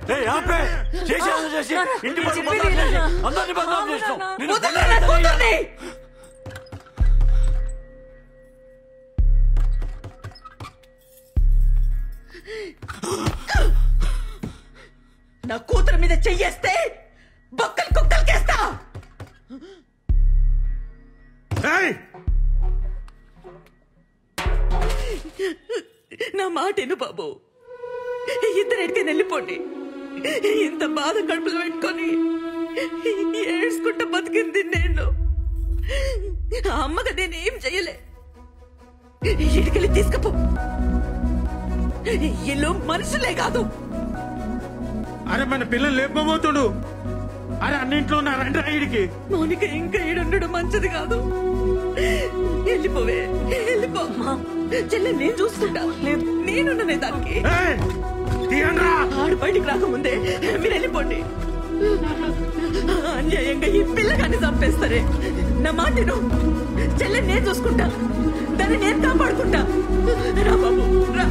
ఏయ్, ఆపే. చేసేది చేసి ఇంటి పట్టు చెప్పేది బదనాం చేసి, వినరా? అందరినీ బదనాం అవునా, చేసినావు. నాన్న? నిన్ను వదలరా, బదనాం కూతుర్ని! నా కూతురు మీద చెయ్యేస్తే బొక్కలు కుక్కలకేస్తా ఏయ్! నా మాట ఎను బాబు ఇద్దరు ఎడికని వెళ్ళిపోండి ఇంత బాధ కడుపులో పెట్టుకొని ఏడ్చుకుంటా బతికింది నేను ఆ అమ్మగా నేనేం చెయ్యలే ఇడికెళ్ళి తీసుకపో ఇల్లు మనుషులే కాదు అరే మన పిల్లలు లేపబోతుడు అరే అన్నింట్లో ఉన్న రండి రైడికి మౌనిక ఇంకా ఈడుండడం మంచిది కాదు వెళ్ళిపోవే వెళ్ళిపో చెల్లె నేను చూసుకుంటా లేదు నేనున్ననే దానికి ఆడు బయటికి రాకముందే మీరు వెళ్ళిపోండి అన్యాయంగా ఈ పిల్లగాన్ని చంపేస్తారే నా మాటను చెల్లె నేను చూసుకుంటా దాన్ని నేను కాపాడుకుంటా రా బాబు రా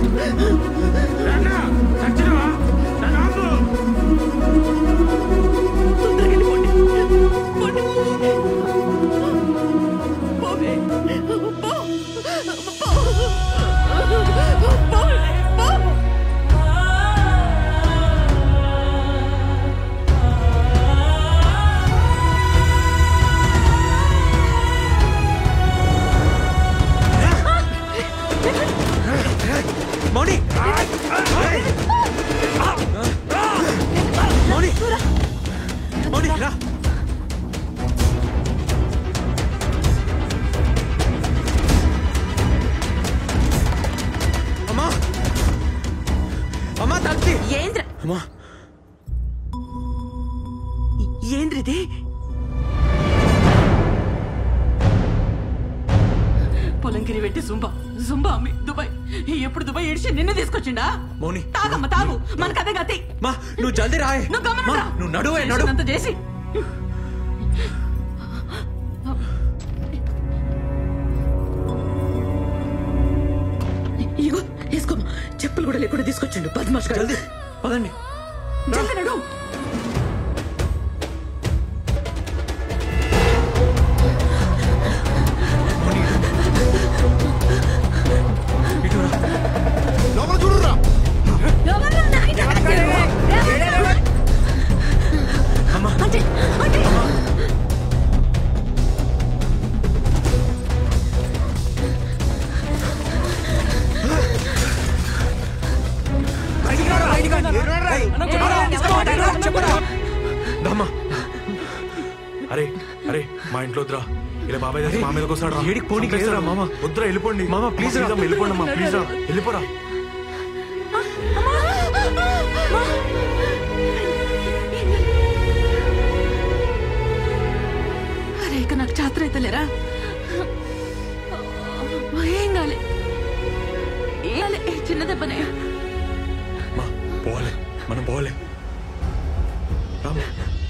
తొందరగా వెళ్ళిపోండి పోండి. పోవే. పో. పో. పోలే. పో. మౌని మౌని మౌని రా అమ్మా అమ్మా తల్లి ఏంద్ర అమ్మా ఏంద్రిది పొలంకిరి పెట్టి జుంబా జుంబా అమ్మి దుబాయ్ ఎప్పుడు దుబాయ్ ఏడిచి నిన్ను తీసుకొచ్చిండా మౌని తాగమ్మ తాగు మన కథ గతి మా నువ్వు జల్దీ రాయ్ నువ్వు గమనం మా, రా. నువ్వు నడువే నడు చేసినంత చేసి ఇగో వేసుకో చెప్పులు కూడా లేకుండా తీసుకొచ్చిండు పద్మాష్ గారు జల్దీ పదండి జల్దీ నడు లోపల చూడురా అమ్మా అంటే అంటే దమ్మా అరే అరే మా ఇంట్లో వద్దురా ఇలా బాబాయ్ దగ్గర మా మీదకి వస్తాడు రా. ఏడికి పోనీకి లేదురా, మామ. వద్దురా వెళ్ళిపోండి మామ, ప్లీజ్ రా. అమ్మ, వెళ్ళిపోండి అమ్మా ప్లీజ్ రా వెళ్ళిపోరా అరే ఇక నాకు చాత్ర అయితే లేరా ఏం కాలే ఏం కాలే చిన్న దెబ్బనే మా పోలే మనం పోలే రామ్మా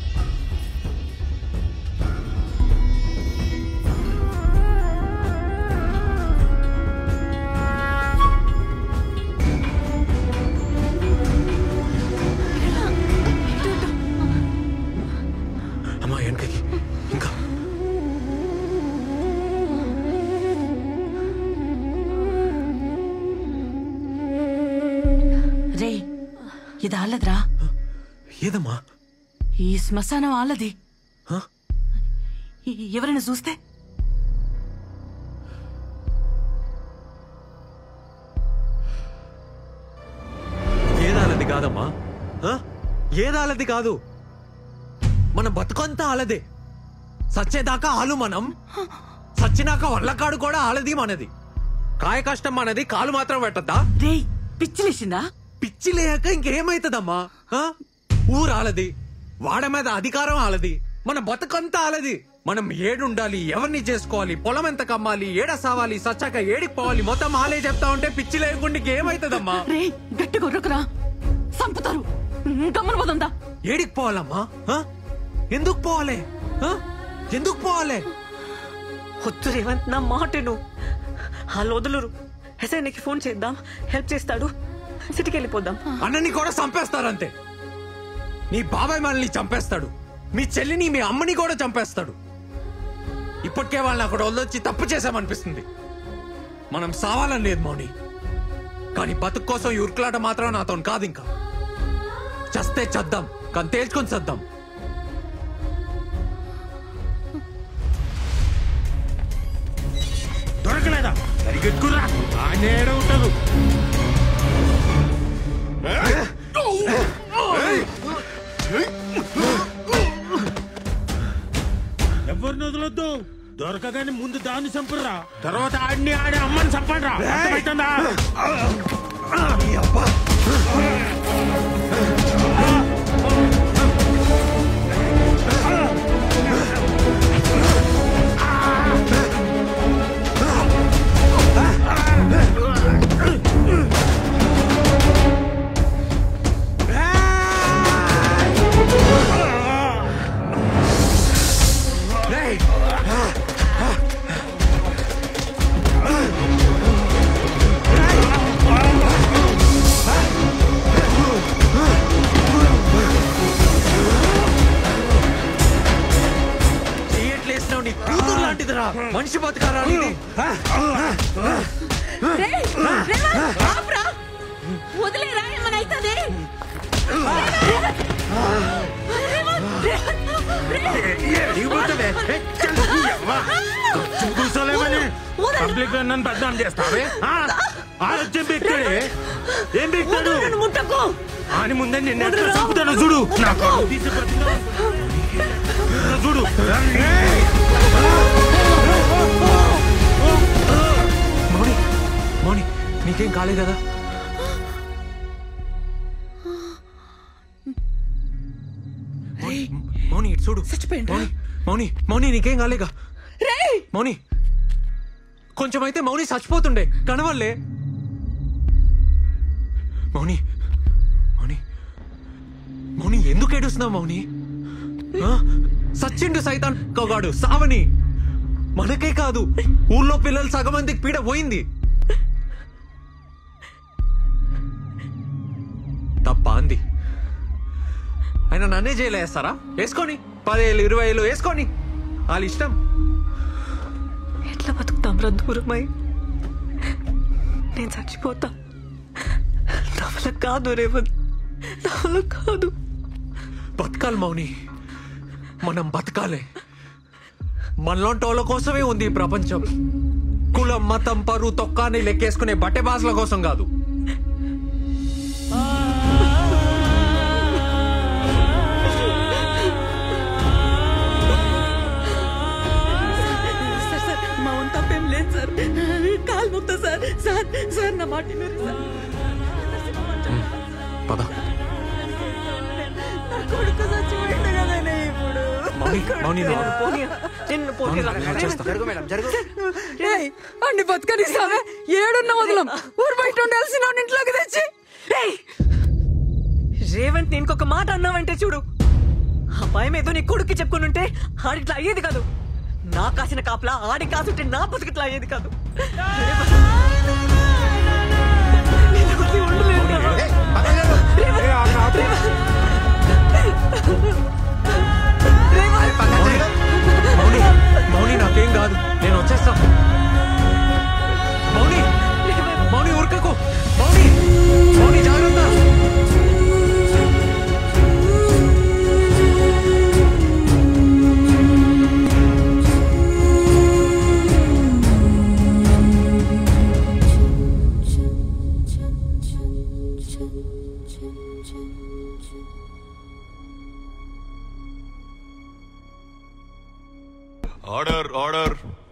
అమ్మా వెనకకి ఇంకా రే ఇది ఆలద్రా ఏదమ్మా ఈ శ్మశానం ఆలది హ? ఈ- ఎవరైనా చూస్తే ఏదాలది కాదమ్మా ఆ? ఏదాలది కాదు మన బతుకంతా ఆలదే సచ్చేదాకా ఆలు మనం సచ్చినాక వల్లకాడు కూడా ఆలది మనది కాయ కష్టం మనది కాలు మాత్రం పెట్టద్దా రే పిచ్చిలేసిందా పిచ్చి లేక ఇంకేమైతుందమ్మా ఆ? ఊరాలది వాడ మీద అధికారం ఆలది మన బతుకంతా ఆలది మనం ఏడుండాలి ఎవరిని చేసుకోవాలి పొలం ఎంత కమ్మాలి ఏడ సావాలి సచ్చాక ఏడికి పోవాలి మొత్తం ఆలే చెప్తా ఉంటే పిచ్చి లేకుండా ఏమైతుందమ్మా రే గట్టి గొర్రకురా సంపుతారు గమ్మన పోదందా ఏడికి పోవాలమ్మా ఆ? ఎందుకు పోవాలి ఆ? ఎందుకు పోవాలి వద్దు రేవంత్ నా మాటను వాళ్ళు వదులురు ఎస్ఐనికి ఫోన్ చేద్దాం హెల్ప్ చేస్తాడు సిటీకి వెళ్ళిపోదాం అన్నని కూడా చంపేస్తారంతే నీ బాబాయ్ మనల్ని చంపేస్తాడు మీ చెల్లిని మీ అమ్మని కూడా చంపేస్తాడు ఇప్పటికే వాళ్ళని అక్కడ వదిలొచ్చి తప్పు చేశామనిపిస్తుంది మనం సావాలని లేదు మౌని కానీ బతుకు కోసం ఈ ఉరుకులాట మాత్రం నాతో కాదు ఇంకా చస్తే చద్దాం కానీ తేల్చుకొని చద్దాం దొరకలేదా సరిగెత్తుకురా ఆనే ఉంటారు ఎవరిని వదలొద్దు దొరకగానే ముందు దాన్ని చంపురా తర్వాత ఆడిని ఆడి అమ్మని చంపండి అర్థమవుతుందా రేయ్! చెయ్యట్లేసినావు నీ కూతురు లాంటిదిరా మనిషి బతకారా నీది? రేయ్, రేవంత్, ఆపురా. వదిలేరా ఏమైనా అవుతుంది కూర్చోలేమని పబ్లిక్ లో నన్ను బద్నాం చేస్తావే ఆ? ఆలోచన బిక్తాడే ఏం బిక్తాడు ముట్టకు అని ముందే నిన్ను ఎట్లా చంపుతాడో చూడు నా కళ్ళు తీసి బతికినా. చూడు మౌని మౌని నీకేం కాలే కదా మౌని, మౌని ఇటు చూడు చచ్చిపోయిండ్రా? మౌని మౌని మౌని నీకేం కాలేగా రేయ్ మౌని కొంచెం అయితే మౌని చచ్చిపోతుండే కనవల్లే మౌని మౌని మౌని ఎందుకు ఏడుస్తున్నావు మౌని ఆ? సచ్చిండు సైతాన్ కగాడు సావని మనకే కాదు ఊళ్ళో పిల్లలు సగం మందికి పీడ పోయింది తప్ప అంది ఆయన నన్నే చేయలేస్తారా వేసుకొని పదేళ్ళు ఇరవై ఏళ్ళు వేసుకొని వాళ్ళ ఇష్టం ఎట్లా బతుకుతాం రా దూరమై నేను చచ్చిపోతా నా వల్ల కాదు రేవంత్ నా వల్ల కాదు బతకాలి మౌని మనం బతకాలి మనలాంటి వాళ్ళ కోసమే ఉంది ఈ ప్రపంచం కులం మతం పరువు తొక్కాని లెక్కేసుకునే బట్టె బాసుల కోసం కాదు సార్ సార్ మా వంత తప్పేం లేదు సార్ కాలు ముక్త సార్ సార్ సార్ నా మాట వినరు సార్ పద నా కొడుకు చచ్చిపోయింది కదనే ఇప్పుడు మౌని మౌని నువ్వు ఆగు. పోనీ నిన్ను పోనీ రా. నేను వచ్చేస్తా. ఏయ్, అన్ని బతకనిస్తావే ఏడున్న వదలం ఊరు బయట ఉండాల్సిన వాడిని ఇంట్లోకి తెచ్చి ఏయ్! రేవంత్ నేను ఇంకొక మాట అన్నావంటే చూడు ఆ భయం ఏదో నీ కొడుక్కి చెప్పుకుని ఉంటే ఆడిట్లా అయ్యేది కాదు నా కాసిన కాపలా ఆడి కాసుంటే నా బతుకిట్లా అయ్యేది కాదు రేవంత్! నేను వదిలి ఉండలేను రా. మౌని మౌని నాకేం కాదు నేను వచ్చేస్తా మౌని మౌని ఉరకకు మౌని మౌని జాగ్రత్త ఆర్డర్ ఆర్డర్